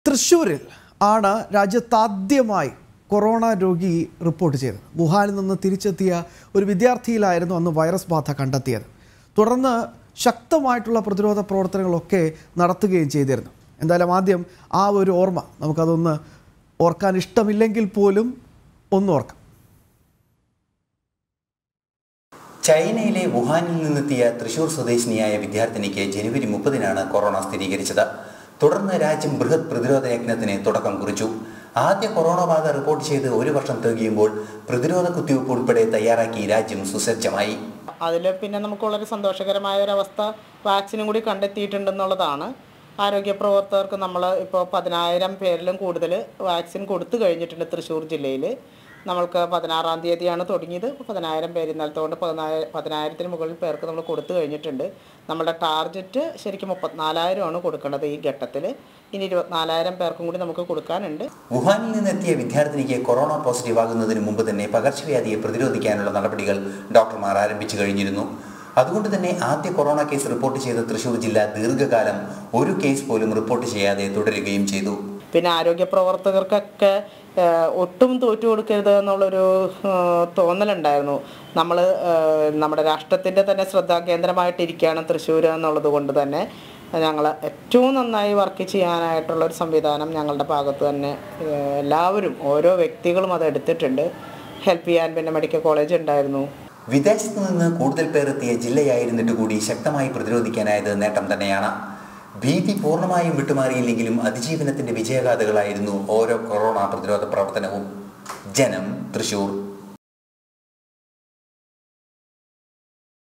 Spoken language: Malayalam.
തൃശ്ശൂരിൽ ആണ് രാജ്യത്താദ്യമായി കൊറോണ രോഗി റിപ്പോർട്ട് ചെയ്തത് വുഹാനിൽ നിന്ന് തിരിച്ചെത്തിയ ഒരു വിദ്യാർത്ഥിയിലായിരുന്നു അന്ന് വൈറസ് ബാധ കണ്ടെത്തിയത് തുടർന്ന് ശക്തമായിട്ടുള്ള പ്രതിരോധ പ്രവർത്തനങ്ങളൊക്കെ നടത്തുകയും ചെയ്തിരുന്നു എന്തായാലും ആദ്യം ആ ഒരു ഓർമ്മ നമുക്കതൊന്ന് ഓർക്കാൻ ഇഷ്ടമില്ലെങ്കിൽ പോലും ഒന്ന് ഓർക്കാം ചൈനയിലെ വുഹാനിൽ നിന്നെത്തിയ തൃശൂർ സ്വദേശിനിയായ വിദ്യാർത്ഥിനിക്ക് ജനുവരി മുപ്പതിനാണ് കൊറോണ സ്ഥിരീകരിച്ചത് തുടർന്ന് രാജ്യം ബൃഹത് പ്രതിരോധ യജ്ഞത്തിന് തുടക്കം കുറിച്ചു ആദ്യ കൊറോണ ബാധ റിപ്പോർട്ട് ചെയ്ത് ഒരു വർഷം തികയുമ്പോൾ പ്രതിരോധ കുത്തിവയ്പ് ഉൾപ്പെടെ തയ്യാറാക്കി രാജ്യം സുസജ്ജമായി അതിൽ പിന്നെ നമുക്ക് വളരെ സന്തോഷകരമായ ഒരവസ്ഥ വാക്സിനും കൂടി കണ്ടെത്തിയിട്ടുണ്ടെന്നുള്ളതാണ് ആരോഗ്യ പ്രവർത്തകർക്ക് നമ്മൾ ഇപ്പോൾ പതിനായിരം പേരിലും കൂടുതൽ വാക്സിൻ കൊടുത്തു കഴിഞ്ഞിട്ടുണ്ട് തൃശ്ശൂർ ജില്ലയിൽ നമ്മൾക്ക് പതിനാറാം തീയതിയാണ് തുടങ്ങിയത് ഇപ്പോൾ പതിനായിരം പേര് ഇന്നലത്തെ കൊണ്ട് പതിനായിര പതിനായിരത്തിന് മുകളിൽ പേർക്ക് നമ്മൾ കൊടുത്തു കഴിഞ്ഞിട്ടുണ്ട് നമ്മുടെ ടാർഗറ്റ് ശരിക്കും മുപ്പത്തിനാലായിരമാണ് കൊടുക്കേണ്ടത് ഈ ഘട്ടത്തിൽ ഇനി ഇരുപത്തിനാലായിരം പേർക്കും കൂടി നമുക്ക് കൊടുക്കാനുണ്ട് വുഹാനിൽ നിന്നെത്തിയ വിദ്യാർത്ഥിനിക്ക് കൊറോണ പോസിറ്റീവ് ആകുന്നതിന് മുമ്പ് തന്നെ പകർച്ചവ്യാധിയെ പ്രതിരോധിക്കാനുള്ള നടപടികൾ ഡോക്ടർമാർ ആരംഭിച്ചു കഴിഞ്ഞിരുന്നു അതുകൊണ്ട് തന്നെ ആദ്യ കൊറോണ കേസ് റിപ്പോർട്ട് ചെയ്ത തൃശൂർ ജില്ല ദീർഘകാലം ഒരു കേസ് പോലും റിപ്പോർട്ട് ചെയ്യാതെ തുടരുകയും ചെയ്തു പിന്നെ ആരോഗ്യ പ്രവർത്തകർക്കൊക്കെ ഏഹ്, ഒട്ടും തോറ്റു കൊടുക്കരുത് എന്നുള്ളൊരു ഏഹ്, തോന്നലുണ്ടായിരുന്നു നമ്മൾ നമ്മുടെ രാഷ്ട്രത്തിൻ്റെ തന്നെ ശ്രദ്ധാകേന്ദ്രമായിട്ടിരിക്കുകയാണ് തൃശ്ശൂർ എന്നുള്ളത് കൊണ്ട് തന്നെ ഞങ്ങൾ ഏറ്റവും നന്നായി വർക്ക് ചെയ്യാനായിട്ടുള്ള ഒരു സംവിധാനം ഞങ്ങളുടെ ഭാഗത്ത് തന്നെ ഏഹ്, എല്ലാവരും ഓരോ വ്യക്തികളും അത് എടുത്തിട്ടുണ്ട് ഹെൽപ്പ് ചെയ്യാൻ പിന്നെ മെഡിക്കൽ കോളേജ് ഉണ്ടായിരുന്നു വിദേശത്ത് നിന്ന് കൂടുതൽ പേർ എത്തിയ ജില്ലയായിരുന്നിട്ട് കൂടി ശക്തമായി പ്രതിരോധിക്കാനായത് നേട്ടം തന്നെയാണ് ഭീതി പൂർണ്ണമായും വിട്ടുമാറിയില്ലെങ്കിലും അതിജീവനത്തിന്റെ വിജയഗാഥകളായിരുന്നു ഓരോ കൊറോണ പ്രതിരോധ പ്രവർത്തനവും ജനം തൃശൂർ